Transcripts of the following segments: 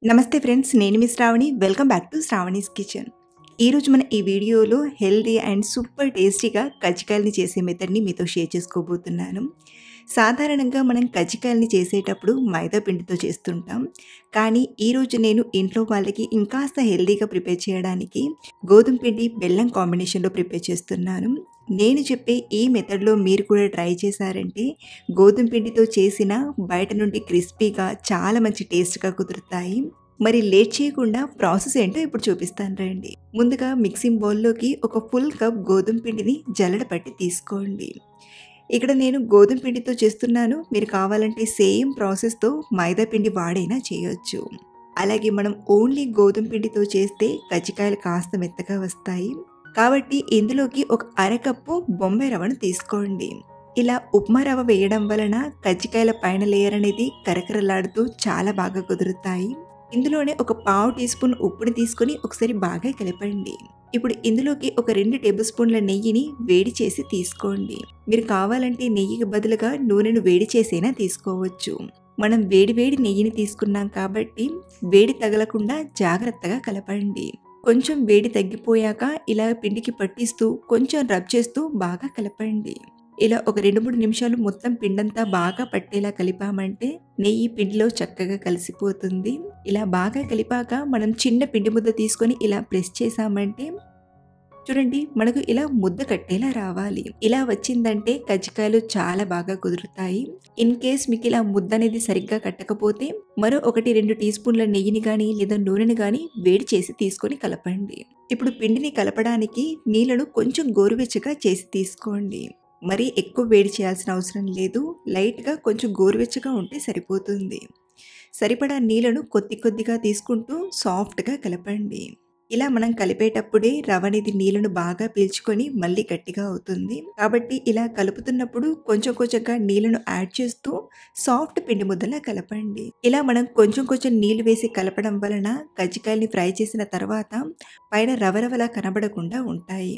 నమస్తే ఫ్రెండ్స్ నేను మీ Sravani welcome back to Sravani's kitchen ఈరోజు మన ఈ వీడియోలో హెల్దీ అండ్ సూపర్ టేస్టీగా కజ్జికాయలని చేసే మెథడ్ని మీతో షేర్ చేసుకోబోతున్నాను సాధారణంగా మనం కజ్జికాయలని చేసేటప్పుడు మైదా పిండితో చేస్తుంటాం కానీ ఈరోజు నేను ఇంట్లో వాళ్ళకి ఇంకాస్త హెల్దీగా ప్రిపేర్ చేయడానికి గోధుమ పిండి బెల్లం కాంబినేషన్లో ప్రిపేర్ చేస్తున్నాను నేను చెప్పే ఈ మెథడ్లో మీరు కూడా ట్రై చేశారంటే గోధుమ పిండితో చేసిన బయట నుండి క్రిస్పీగా చాలా మంచి టేస్ట్గా కుదురుతాయి మరి లేట్ చేయకుండా ప్రాసెస్ ఏంటో ఇప్పుడు చూపిస్తాను రండి ముందుగా మిక్సింగ్ బౌల్లోకి ఒక ఫుల్ కప్ గోధుమ పిండిని జల్లడ పట్టి తీసుకోండి ఇక్కడ నేను గోధుమ పిండితో చేస్తున్నాను మీరు కావాలంటే సేమ్ ప్రాసెస్తో మైదా పిండి వాడైనా చేయొచ్చు అలాగే మనం ఓన్లీ గోధుమ పిండితో చేస్తే కజ్జికాయలు కాస్త మెత్తగా వస్తాయి కాబట్టి ఇందులోకి ఒక అరకప్పు బొంబాయి రవ్వను తీసుకోండి ఇలా ఉప్మా రవ్వ వేయడం వలన కజ్జికాయల పైన లేయర్ అనేది కరకరలాడుతూ చాలా బాగా కుదురుతాయి ఇందులోనే ఒక పావు టీ స్పూన్ ఉప్పుని తీసుకొని ఒకసారి బాగా కలపండి ఇప్పుడు ఇందులోకి ఒక రెండు టేబుల్ స్పూన్ల నెయ్యిని వేడి చేసి తీసుకోండి మీరు కావాలంటే నెయ్యికి బదులుగా నూనెను వేడి చేసైనా తీసుకోవచ్చు మనం వేడి వేడి నెయ్యిని తీసుకున్నాం కాబట్టి వేడి తగలకుండా జాగ్రత్తగా కలపండి కొంచెం వేడి తగ్గిపోయాక ఇలా పిండికి పట్టిస్తూ కొంచెం రబ్ చేస్తూ బాగా కలపండి ఇలా ఒక రెండు మూడు నిమిషాలు మొత్తం పిండంతా బాగా పట్టేలా కలిపామంటే నెయ్యి పిండిలో చక్కగా కలిసిపోతుంది ఇలా బాగా కలిపాక మనం చిన్న పిండి ముద్ద తీసుకొని ఇలా ప్రెస్ చేసామంటే చూడండి మనకు ఇలా ముద్ద కట్టేలా రావాలి ఇలా వచ్చిందంటే కజ్జికాయలు చాలా బాగా కుదురుతాయి ఇన్ కేస్ మీకు ఇలా ముద్ద అనేది సరిగ్గా కట్టకపోతే మరో ఒకటి రెండు టీ స్పూన్ల నెయ్యిని కానీ లేదా నూనెని కానీ వేడి చేసి తీసుకొని కలపండి ఇప్పుడు పిండిని కలపడానికి నీళ్లను కొంచెం గోరువెచ్చగా చేసి తీసుకోండి మరీ ఎక్కువ వేడి చేయాల్సిన అవసరం లేదు లైట్గా కొంచెం గోరువెచ్చగా ఉంటే సరిపోతుంది సరిపడా నీళ్లను కొద్ది కొద్దిగా తీసుకుంటూ సాఫ్ట్గా కలపండి ఇలా మనం కలిపేటప్పుడే రవ అనేది నీళ్లను బాగా పీల్చుకొని మళ్ళీ గట్టిగా అవుతుంది కాబట్టి ఇలా కలుపుతున్నప్పుడు కొంచెం కొంచెంగా నీళ్లను యాడ్ చేస్తూ సాఫ్ట్ పిండి ముద్దలా కలపండి ఇలా మనం కొంచెం కొంచెం నీళ్లు వేసి కలపడం వలన కజ్జికాయల్ని ఫ్రై చేసిన తర్వాత పైన రవరవలా కనబడకుండా ఉంటాయి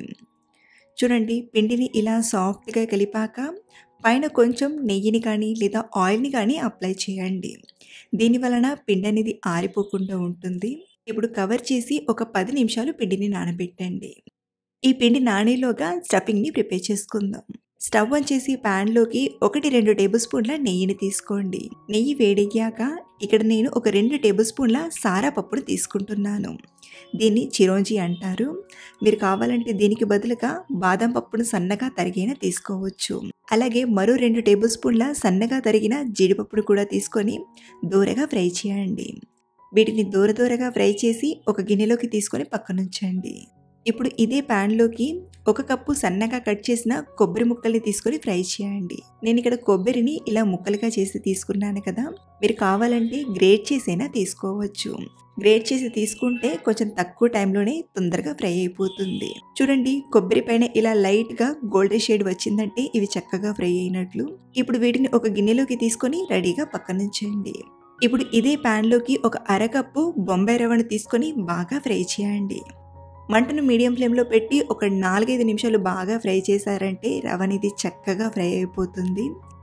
చూడండి పిండిని ఇలా సాఫ్ట్గా కలిపాక పైన కొంచెం నెయ్యిని కానీ లేదా ఆయిల్ని కానీ అప్లై చేయండి దీని వలన పిండి అనేది ఆరిపోకుండా ఉంటుంది ఇప్పుడు కవర్ చేసి ఒక పది నిమిషాలు పిండిని నానబెట్టండి ఈ పిండి నానేలోగా స్టఫింగ్ని ప్రిపేర్ చేసుకుందాం స్టవ్ ఆన్ చేసి ప్యాన్లోకి ఒకటి రెండు టేబుల్ స్పూన్ల నెయ్యిని తీసుకోండి నెయ్యి వేడెక్కాక ఇక్కడ నేను ఒక రెండు టేబుల్ స్పూన్ల సారా పప్పును తీసుకుంటున్నాను దీన్ని చిరోంజి అంటారు మీరు కావాలంటే దీనికి బదులుగా బాదం పప్పును సన్నగా తరిగిన తీసుకోవచ్చు అలాగే మరో రెండు టేబుల్ స్పూన్ల సన్నగా తరిగిన జీడిపప్పును కూడా తీసుకొని దూరగా ఫ్రై చేయండి వీటిని దూర దూరగా ఫ్రై చేసి ఒక గిన్నెలోకి తీసుకొని పక్కనుంచండి ఇప్పుడు ఇదే ప్యాన్లోకి ఒక కప్పు సన్నగా కట్ చేసిన కొబ్బరి ముక్కల్ని తీసుకొని ఫ్రై చేయండి నేను ఇక్కడ కొబ్బరిని ఇలా ముక్కలుగా చేసి తీసుకున్నాను కదా మీరు కావాలంటే గ్రేట్ చేసైనా తీసుకోవచ్చు గ్రేట్ చేసి తీసుకుంటే కొంచెం తక్కువ టైంలోనే తొందరగా ఫ్రై అయిపోతుంది చూడండి కొబ్బరి పైన ఇలా లైట్గా గోల్డెన్ షేడ్ వచ్చిందంటే ఇవి చక్కగా ఫ్రై అయినట్లు ఇప్పుడు వీటిని ఒక గిన్నెలోకి తీసుకొని రెడీగా పక్కనుంచండి ఇప్పుడు ఇదే ప్యాన్లోకి ఒక అరకప్పు బొంబాయి రవ్వను తీసుకొని బాగా ఫ్రై చేయండి మంటను మీడియం ఫ్లేమ్లో పెట్టి ఒక నాలుగైదు నిమిషాలు బాగా ఫ్రై చేశారంటే రవ్వ అనేది చక్కగా ఫ్రై అయిపోతుంది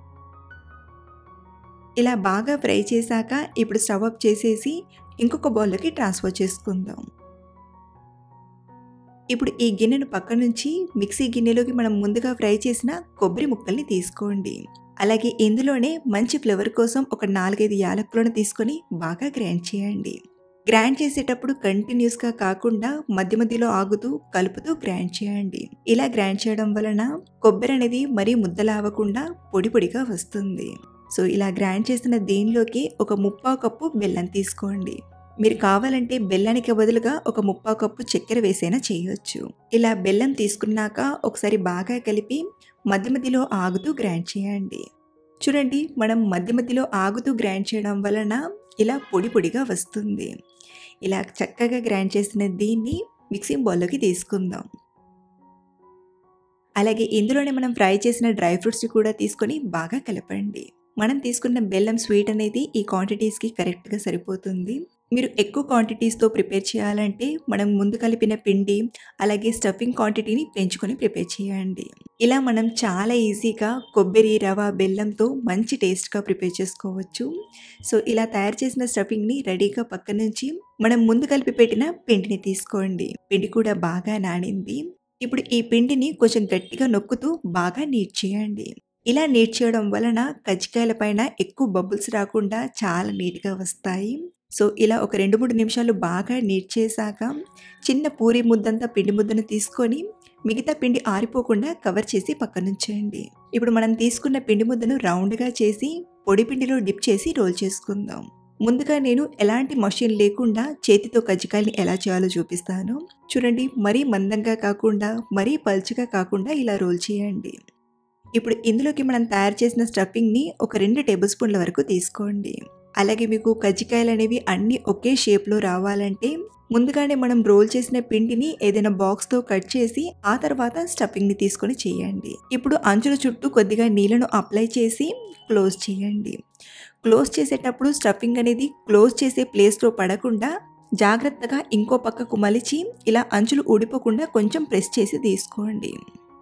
ఇలా బాగా ఫ్రై చేశాక ఇప్పుడు స్టవ్ అప్ చేసేసి ఇంకొక బౌల్లోకి ట్రాన్స్ఫర్ చేసుకుందాం ఇప్పుడు ఈ గిన్నెను పక్క నుంచి మిక్సీ గిన్నెలోకి మనం ముందుగా ఫ్రై చేసిన కొబ్బరి ముక్కల్ని తీసుకోండి అలాగే ఇందులోనే మంచి ఫ్లేవర్ కోసం ఒక నాలుగైదు యాలకులను తీసుకొని బాగా గ్రైండ్ చేయండి గ్రైండ్ చేసేటప్పుడు కంటిన్యూస్గా కాకుండా మధ్య మధ్యలో ఆగుతూ కలుపుతూ గ్రైండ్ చేయండి ఇలా గ్రైండ్ చేయడం వలన కొబ్బరి అనేది మరీ ముద్దలావకుండా పొడి పొడిగా వస్తుంది సో ఇలా గ్రైండ్ చేసిన దీనిలోకి ఒక ముప్పావు కప్పు బెల్లం తీసుకోండి మీరు కావాలంటే బెల్లానికి బదులుగా ఒక ముప్పావు కప్పు చక్కెర వేసైనా చేయొచ్చు ఇలా బెల్లం తీసుకున్నాక ఒకసారి బాగా కలిపి మధ్య మధ్యలో ఆగుతూ గ్రైండ్ చేయండి చూడండి మనం మధ్య మధ్యలో ఆగుతూ గ్రైండ్ చేయడం వలన ఇలా పొడి పొడిగా వస్తుంది ఇలా చక్కగా గ్రైండ్ చేసిన దీన్ని మిక్సింగ్ బౌల్లోకి తీసుకుందాం అలాగే ఇందులోనే మనం ఫ్రై చేసిన డ్రై ఫ్రూట్స్ని కూడా తీసుకొని బాగా కలపండి మనం తీసుకున్న బెల్లం స్వీట్ అనేది ఈ క్వాంటిటీస్‌కి కరెక్ట్‌గా సరిపోతుంది. మీరు ఎక్కువ క్వాంటిటీస్‌తో ప్రిపేర్ చేయాలంటే మనం ముందు కలిపిన పిండి, అలాగే స్టఫింగ్ క్వాంటిటీని పెంచుకొని ప్రిపేర్ చేయండి. ఇలా మనం చాలా ఈజీగా కొబ్బరి, రవ, బెల్లంతో మంచి టేస్ట్‌గా ప్రిపేర్ చేసుకోవచ్చు. సో, ఇలా తయారు చేసిన స్టఫింగ్‌ని రెడీగా పక్క నుంచి మనం ముందు కలిపి పెట్టిన పిండిని తీసుకోండి. పిండి కూడా బాగా నానింది. ఇప్పుడు ఈ పిండిని కొంచెం గట్టిగా నొక్కుతూ బాగా నీట్ చేయండి. ఇలా నీట్ చేయడం వలన కజ్జికాయల పైన ఎక్కువ బబుల్స్ రాకుండా చాలా నీట్‌గా వస్తాయి. సో, ఇలా ఒక 2, 3 నిమిషాలు బాగా నీట్ చేశాక చిన్న పూరి ముద్దంతా పిండి ముద్దను తీసుకొని మిగతా పిండి ఆరిపోకుండా కవర్ చేసి పక్కనుంచేయండి. ఇప్పుడు మనం తీసుకున్న పిండి ముద్దను రౌండ్‌గా చేసి పొడి పిండిలో డిప్ చేసి రోల్ చేసుకుందాం. ముందుగా నేను ఎలాంటి మషిన్ లేకుండా చేతితో కజ్జికాయలని ఎలా చేయాలో చూపిస్తాను. చూడండి మరీ మందంగా కాకుండా, మరీ పల్చగా కాకుండా ఇలా రోల్ చేయండి. ఇప్పుడు ఇందులోకి మనం తయారు చేసిన స్టఫింగ్‌ని ఒక 2 టేబుల్ స్పూన్ల వరకు తీసుకోండి. అలాగే మీకు కజ్జికాయలనేవి అన్నీ ఒకే షేప్‌లో రావాలంటే ముందుగానే మనం రోల్ చేసిన పిండిని ఏదైనా బాక్స్‌తో కట్ చేసి ఆ తర్వాత స్టఫింగ్‌ని తీసుకొని చేయండి. ఇప్పుడు అంచుల చుట్టూ కొద్దిగా నీళ్లను అప్లై చేసి క్లోజ్ చేయండి. క్లోజ్ చేసేటప్పుడు స్టఫింగ్ అనేది క్లోజ్ చేసే ప్లేస్‌లో పడకుండా జాగ్రత్తగా ఇంకో పక్కకు మలిచి ఇలా అంచులు ఊడిపోకుండా కొంచెం ప్రెస్ చేసి తీసుకోండి.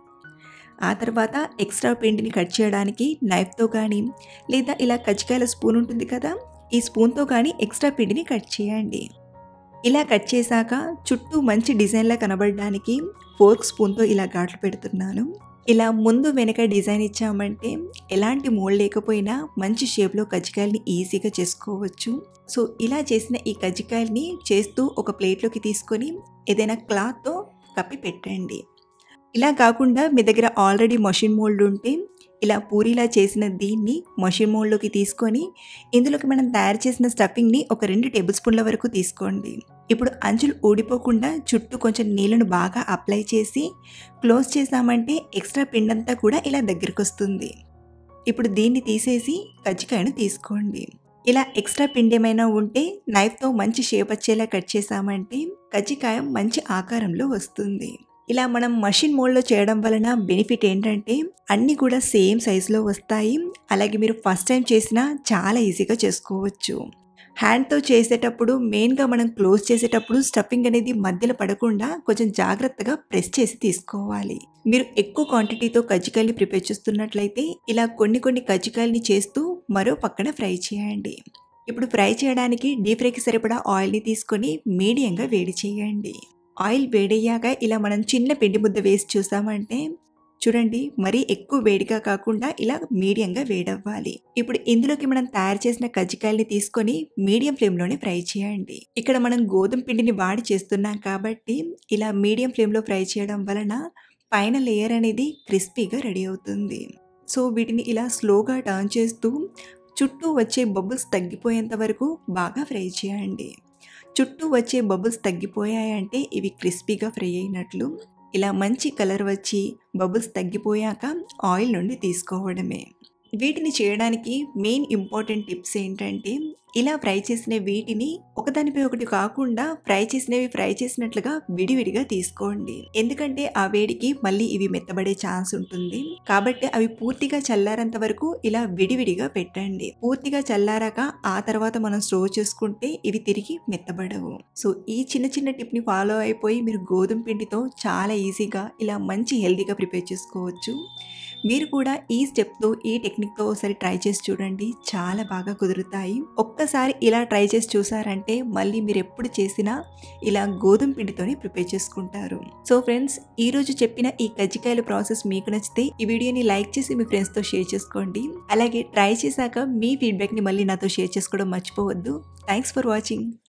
ఆ తర్వాత ఎక్స్ట్రా పిండిని కట్ చేయడానికి నైఫ్‌తో గానీ, లేదా ఇలా కజ్జికాయల స్పూన్ ఉంటుంది కదా! ఈ స్పూన్‌తో గానీ ఎక్స్ట్రా పిండిని కట్ చేయండి. ఇలా కట్ చేశాక చుట్టూ మంచి డిజైన్‌లా కనబడడానికి ఫోర్క్ స్పూన్‌తో ఇలా ఘాట్లు పెడుతున్నాను. ఇలా ముందు వెనక డిజైన్ ఇచ్చామంటే ఎలాంటి మోల్డ్ లేకపోయినా మంచి షేప్‌లో కజ్జికాయలని ఈజీగా చేసుకోవచ్చు. సో, ఇలా చేసిన ఈ కజ్జికాయలని చేస్తూ ఒక ప్లేట్‌లోకి తీసుకొని ఏదైనా క్లాత్‌తో కప్పి పెట్టండి. ఇలా కాకుండా మీ దగ్గర ఆల్రెడీ మషిన్ మోల్డ్ ఉంటే ఇలా పూరీలా చేసిన దీన్ని మషిన్ మోల్డ్‌లోకి తీసుకొని ఇందులోకి మనం తయారు చేసిన స్టఫింగ్‌ని ఒక 2 టేబుల్ స్పూన్ల వరకు తీసుకోండి. ఇప్పుడు అంచులు ఊడిపోకుండా చుట్టూ కొంచెం నీళ్లను బాగా అప్లై చేసి క్లోజ్ చేశామంటే ఎక్స్ట్రా పిండంతా కూడా ఇలా దగ్గరకొస్తుంది. ఇప్పుడు దీన్ని తీసేసి కజ్జికాయను తీసుకోండి. ఇలా ఎక్స్ట్రా పిండేమైనా ఉంటే నైఫ్‌తో మంచి షేప్ వచ్చేలా కట్ చేశామంటే కజ్జికాయ మంచి ఆకారంలో వస్తుంది. ఇలా మనం మషిన్ మోల్డ్‌లో చేయడం వలన బెనిఫిట్ ఏంటంటే అన్నీ కూడా సేమ్ సైజులో వస్తాయి. అలాగే మీరు ఫస్ట్ టైమ్ చేసినా చాలా ఈజీగా చేసుకోవచ్చు. హ్యాండ్‌తో చేసేటప్పుడు మెయిన్‌గా మనం క్లోజ్ చేసేటప్పుడు స్టఫింగ్ అనేది మధ్యలో పడకుండా కొంచెం జాగ్రత్తగా ప్రెస్ చేసి తీసుకోవాలి. మీరు ఎక్కువ క్వాంటిటీతో కజ్జికాయలని ప్రిపేర్ చేస్తున్నట్లయితే ఇలా కొన్ని కొన్ని కజ్జికాయలని చేస్తూ మరో పక్కన ఫ్రై చేయండి. ఇప్పుడు ఫ్రై చేయడానికి డీప్ ఫ్రైకి సరిపడా ఆయిల్‌ని తీసుకొని మీడియంగా వేడి చేయండి. ఆయిల్ వేడయ్యాక ఇలా మనం చిన్న పిండి ముద్ద వేసి చూసామంటే చూడండి మరీ ఎక్కువ వేడిగా కాకుండా ఇలా మీడియంగా వేడవ్వాలి. ఇప్పుడు ఇందులోకి మనం తయారు చేసిన కజ్జికాయలని తీసుకొని మీడియం ఫ్లేమ్‌లోనే ఫ్రై చేయండి. ఇక్కడ మనం గోధుమ పిండిని వాడి చేస్తున్నాం కాబట్టి ఇలా మీడియం ఫ్లేమ్‌లో ఫ్రై చేయడం వలన పైన లేయర్ అనేది క్రిస్పీగా రెడీ అవుతుంది. సో, వీటిని ఇలా స్లోగా టర్న్ చేస్తూ చుట్టూ వచ్చే బబుల్స్ తగ్గిపోయేంత వరకు బాగా ఫ్రై చేయండి. చుట్టూ వచ్చే బబుల్స్ తగ్గిపోయాయంటే ఇవి క్రిస్పీగా ఫ్రై అయినట్లు. ఇలా మంచి కలర్ వచ్చి బబుల్స్ తగ్గిపోయాక ఆయిల్ నుండి తీసుకోవడమే. వీటిని చేయడానికి మెయిన్ ఇంపార్టెంట్ టిప్స్ ఏంటంటే ఇలా ఫ్రై చేసిన వీటిని ఒకదానిపై ఒకటి కాకుండా ఫ్రై చేసినవి ఫ్రై చేసినట్లుగా విడివిడిగా తీసుకోండి. ఎందుకంటే ఆ వేడికి మళ్ళీ ఇవి మెత్తబడే ఛాన్స్ ఉంటుంది. కాబట్టి అవి పూర్తిగా చల్లారేంత వరకు ఇలా విడివిడిగా పెట్టండి. పూర్తిగా చల్లారాక ఆ తర్వాత మనం స్టోర్ చేసుకుంటే ఇవి తిరిగి మెత్తబడవు. సో, ఈ చిన్న చిన్న టిప్‌ని ఫాలో అయిపోయి మీరు గోధుమ పిండితో చాలా ఈజీగా ఇలా మంచి హెల్తీగా ప్రిపేర్ చేసుకోవచ్చు. మీరు కూడా ఈ స్టెప్‌తో ఈ టెక్నిక్‌తో ఒకసారి ట్రై చేసి చూడండి. చాలా బాగా కుదురుతాయి. ఒక్కసారి ఇలా ట్రై చేసి చూసారంటే మళ్ళీ మీరెప్పుడు చేసినా ఇలా గోధుమ పిండితోనే ప్రిపేర్ చేసుకుంటారు. సో, ఫ్రెండ్స్ ఈరోజు చెప్పిన ఈ కజ్జికాయల ప్రాసెస్ మీకు నచ్చితే ఈ వీడియోని లైక్ చేసి మీ ఫ్రెండ్స్‌తో షేర్ చేసుకోండి. అలాగే ట్రై చేశాక మీ ఫీడ్‌బ్యాక్‌ని మళ్ళీ నాతో షేర్ చేసుకోవడం మర్చిపోవద్దు. Thanks for watching.